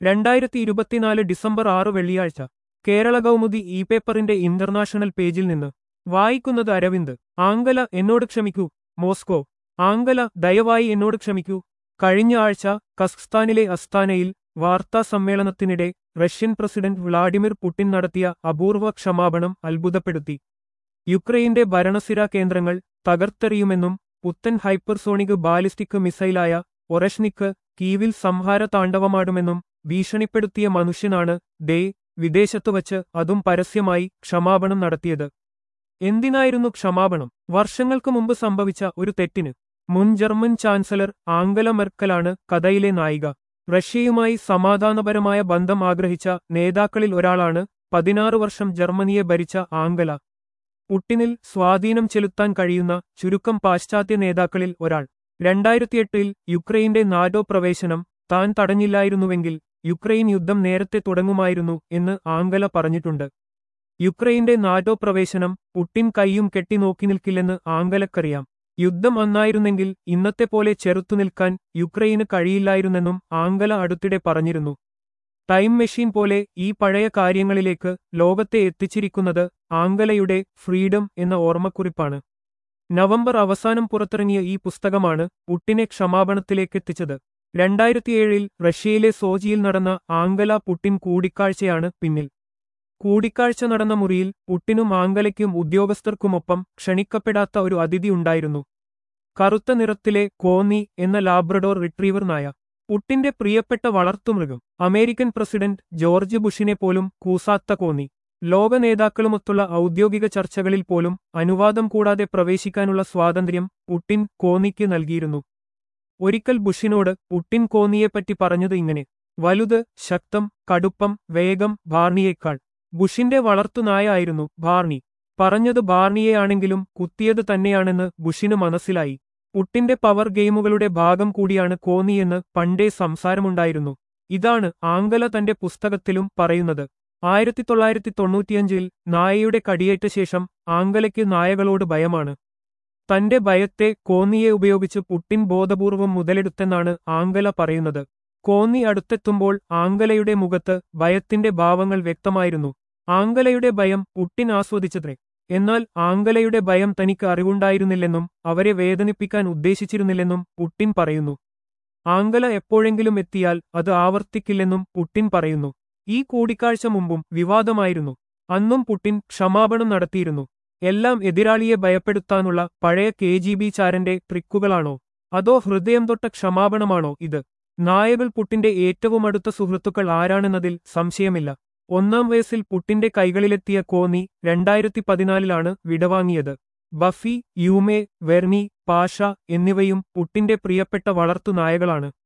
രണ്ടായിരത്തി ഇരുപത്തിനാല് ഡിസംബർ ആറ് വെള്ളിയാഴ്ച കേരള കൗമുദി ഇ പേപ്പറിന്റെ ഇന്റർനാഷണൽ പേജിൽ നിന്ന് വായിക്കുന്നത് അരവിന്ദ് ആംഗല എന്നോട് ക്ഷമിക്കൂ മോസ്കോ ആംഗല ദയവായി എന്നോട് ക്ഷമിക്കൂ കഴിഞ്ഞ ആഴ്ച കസ്ഖ്സ്ഥാനിലെ അസ്താനയിൽ വാർത്താ സമ്മേളനത്തിനിടെ റഷ്യൻ പ്രസിഡന്റ് വ്ളാഡിമിർ പുടിൻ നടത്തിയ അപൂർവ ക്ഷമാപണം അത്ഭുതപ്പെടുത്തി യുക്രൈന്റെ ഭരണസിരാ കേന്ദ്രങ്ങൾ തകർത്തെറിയുമെന്നും പുത്തൻ ഹൈപ്പർസോണിക് ബാലിസ്റ്റിക് മിസൈലായ ഒറഷ്നിക്ക് കീവിൽ സംഹാര താണ്ഡവമാടുമെന്നും ഭീഷണിപ്പെടുത്തിയ മനുഷ്യനാണ് ഡേ വിദേശത്തുവച്ച് അതും പരസ്യമായി ക്ഷമാപണം നടത്തിയത് എന്തിനായിരുന്നു ക്ഷമാപണം വർഷങ്ങൾക്ക് മുമ്പ് സംഭവിച്ച ഒരു തെറ്റിന് മുൻ ജർമ്മൻ ചാൻസലർ ആംഗല മെർക്കലാണ് കഥയിലെ നായിക റഷ്യയുമായി സമാധാനപരമായ ബന്ധം ആഗ്രഹിച്ച നേതാക്കളിൽ ഒരാളാണ് പതിനാറ് വർഷം ജർമ്മനിയെ ഭരിച്ച ആംഗല പുട്ടിനിൽ സ്വാധീനം ചെലുത്താൻ കഴിയുന്ന ചുരുക്കം പാശ്ചാത്യ നേതാക്കളിൽ ഒരാൾ രണ്ടായിരത്തിയെട്ടിൽ യുക്രൈന്റെ നാറ്റോ പ്രവേശനം താൻ തടഞ്ഞില്ലായിരുന്നുവെങ്കിൽ യുക്രൈൻ യുദ്ധം നേരത്തെ തുടങ്ങുമായിരുന്നു എന്ന് ആംഗല പറഞ്ഞിട്ടുണ്ട് യുക്രൈന്റെ നാറ്റോ പ്രവേശനം പുട്ടിൻ കൈയും കെട്ടി നോക്കി നിൽക്കില്ലെന്ന് ആംഗലക്കറിയാം യുദ്ധം അന്നായിരുന്നെങ്കിൽ ഇന്നത്തെ പോലെ ചെറുത്തുനിൽക്കാൻ യുക്രൈന് കഴിയില്ലായിരുന്നെന്നും ആംഗല അടുത്തിടെ പറഞ്ഞിരുന്നു ടൈം മെഷീൻ പോലെ ഈ പഴയ കാര്യങ്ങളിലേക്ക് ലോകത്തെ എത്തിച്ചിരിക്കുന്നത് ആംഗലയുടെ ഫ്രീഡം എന്ന ഓർമ്മക്കുറിപ്പാണ് നവംബർ അവസാനം പുറത്തിറങ്ങിയ ഈ പുസ്തകമാണ് പുട്ടിനെ ക്ഷമാപണത്തിലേക്കെത്തിച്ചത് രണ്ടായിരത്തിയേഴിൽ റഷ്യയിലെ സോജിയിൽ നടന്ന ആംഗല പുട്ടിൻ കൂടിക്കാഴ്ചയാണ് പിന്നിൽ കൂടിക്കാഴ്ച നടന്ന മുറിയിൽ പുട്ടിനും ആംഗലയ്ക്കും ഉദ്യോഗസ്ഥർക്കുമൊപ്പം ക്ഷണിക്കപ്പെടാത്ത ഒരു അതിഥി ഉണ്ടായിരുന്നു കറുത്ത നിറത്തിലെ കോന്നി എന്ന ലാബ്രഡോർ റിട്രീവർ നായ പുട്ടിന്റെ പ്രിയപ്പെട്ട വളർത്തുമൃഗം അമേരിക്കൻ പ്രസിഡന്റ് ജോർജ് ബുഷിനെ പോലും കൂസാത്ത കോന്നി ലോക നേതാക്കളുമൊത്തുള്ള ഔദ്യോഗിക ചർച്ചകളിൽ പോലും അനുവാദം കൂടാതെ പ്രവേശിക്കാനുള്ള സ്വാതന്ത്ര്യം പുട്ടിൻ കോന്നിക്ക് നൽകിയിരുന്നു ഒരിക്കൽ ബുഷിനോട് പുട്ടിൻ കോന്നിയെപ്പറ്റി പറഞ്ഞത് ഇങ്ങനെ വലുത് ശക്തം കടുപ്പം വേഗം ബാർണിയേക്കാൾ ബുഷിന്റെ വളർത്തുനായ ആയിരുന്നു ബാർണി പറഞ്ഞത് ബാർണിയെയാണെങ്കിലും കുത്തിയത് തന്നെയാണെന്ന് ബുഷിന് മനസ്സിലായി പുട്ടിന്റെ പവർ ഗെയിമുകളുടെ ഭാഗം കൂടിയാണ് കോന്നിയെന്ന് പണ്ടേ സംസാരമുണ്ടായിരുന്നു ഇതാണ് ആംഗല തന്റെ പുസ്തകത്തിലും പറയുന്നത് ആയിരത്തി തൊള്ളായിരത്തി തൊണ്ണൂറ്റിയഞ്ചിൽ നായയുടെ കടിയേറ്റ ശേഷം ആംഗലയ്ക്ക് നായകളോട് ഭയമാണ് തന്റെ ഭയത്തെ കോന്നിയെ ഉപയോഗിച്ച് പുട്ടിൻ ബോധപൂർവം മുതലെടുത്തെന്നാണ് ആംഗല പറയുന്നത് കോന്നി അടുത്തെത്തുമ്പോൾ ആംഗലയുടെ മുഖത്ത് ഭയത്തിന്റെ ഭാവങ്ങൾ വ്യക്തമായിരുന്നു ആംഗലയുടെ ഭയം പുട്ടിൻ ആസ്വദിച്ചത്രേ എന്നാൽ ആംഗലയുടെ ഭയം തനിക്ക് അറിവുണ്ടായിരുന്നില്ലെന്നും അവരെ വേദനിപ്പിക്കാൻ ഉദ്ദേശിച്ചിരുന്നില്ലെന്നും പുട്ടിൻ പറയുന്നു ആംഗല എപ്പോഴെങ്കിലും എത്തിയാൽ അത് ആവർത്തിക്കില്ലെന്നും പുട്ടിൻ പറയുന്നു ഈ കൂടിക്കാഴ്ച മുമ്പും വിവാദമായിരുന്നു അന്നും പുട്ടിൻ ക്ഷമാപണം നടത്തിയിരുന്നു എല്ലാം എതിരാളിയെ ഭയപ്പെടുത്താനുള്ള പഴയ കെ ജി ബി ചാരന്റെ ട്രിക്കുകളാണോ അതോ ഹൃദയം തൊട്ട ക്ഷമാപണമാണോ ഇത് നായകൾ പുട്ടിന്റെ ഏറ്റവും അടുത്ത സുഹൃത്തുക്കൾ ആരാണെന്നതിൽ സംശയമില്ല ഒന്നാം വയസ്സിൽ പുട്ടിന്റെ കൈകളിലെത്തിയ കോന്നി രണ്ടായിരത്തി പതിനാലിലാണ് വിടവാങ്ങിയത് ബഫി യൂമേ വെർണി പാഷ എന്നിവയും പുട്ടിന്റെ പ്രിയപ്പെട്ട വളർത്തു നായകളാണ്